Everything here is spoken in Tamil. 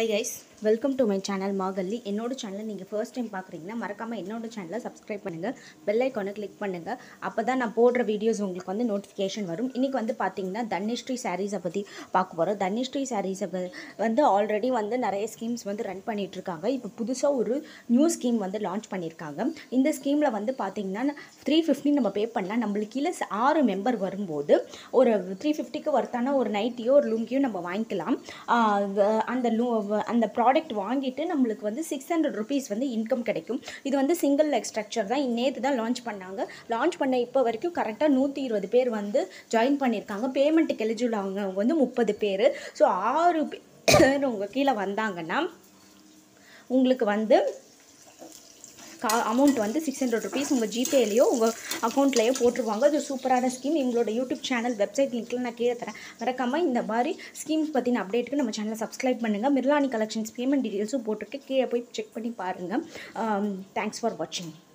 high guys welcome to my channel மாகல்லி என்னோட சேனலை நீங்கள் ஃபர்ஸ்ட் டைம் பார்க்குறீங்கன்னா மறக்காமல் என்னோட சேனலை சப்ஸ்கிரைப் பண்ணுங்கள் பெல் ஐக்கானை கிளிக் பண்ணுங்கள் அப்போ தான் நான் போடுற வீடியோஸ் உங்களுக்கு வந்து நோட்டிஃபிகேஷன் வரும் இன்றைக்கி வந்து பார்த்தீங்கன்னா தன்யஸ்ரீ சாரீஸை பற்றி பார்க்க போகிறோம் தன்யஸ்ரீ சாரீஸை வந்து ஆல்ரெடி வந்து நிறைய ஸ்கீம்ஸ் வந்து ரன் பண்ணிட்டு இருக்காங்க இப்போ புதுசாக ஒரு நியூ ஸ்கீம் வந்து லான்ச் பண்ணியிருக்காங்க இந்த ஸ்கீமில் வந்து பார்த்தீங்கன்னா த்ரீ ஃபிஃப்டி நம்ம பே பண்ணால் நம்மளுக்கு கீழே ஆறு மெம்பர் வரும்போது ஒரு த்ரீ ஃபிஃப்டிக்கு ஒர்த்தான ஒரு நைட்டியோ ஒரு லுங்கியோ நம்ம வாங்கிக்கலாம் ஆஹ் வ- அந்த லூ வ- அந்த ப்ராடக்ட் வாங்கிட்டு நம்மளுக்கு வந்து சிக்ஸ் ஹண்ட்ரட் ருபீஸ் வந்து இன்கம் கிடைக்கும் இது வந்து சிங்கிள் லெக் ஸ்ட்ரக்சர் தான் நேற்று தான் லான்ச் பண்ணாங்க லான்ச் பண்ண இப்போ வரைக்கும் கரெக்டாக நூற்றி இருபது பேர் வந்து ஜாயின் பண்ணியிருக்காங்க பேமெண்ட்டுக்கு எலிஜிபிள் அவங்க வந்து முப்பது பேர் ஸோ ஆறு பேர் உங்கள் கீழே வந்தாங்கன்னா உங்களுக்கு வந்து கா அமௌண்ட் வந்து சிக்ஸ் ஹண்ட்ரட் ருபீஸ் உங்கள் ஜிபேலையோ உங்கள் அக்கௌண்ட்லேயோ போட்டுருவாங்க அது சூப்பரான ஸ்கீம் எங்களோட யூடியூப் சேனல் வெப்சைட் லிங்க்கில் நான் கீழே தரேன் மறக்காமல் இந்த மாதிரி ஸ்கீம்ஸ் பற்றின அப்டேட்டுக்கு நம்ம சேனலை சப்ஸ்கிரைப் பண்ணுங்கள் மிர்லானி கலெக்ஷன்ஸ் பேமெண்ட் டீட்டெயில்ஸும் போட்டிருக்கு கீழே போய் செக் பண்ணி பாருங்கள் தேங்க்ஸ் ஃபார் வாட்சிங்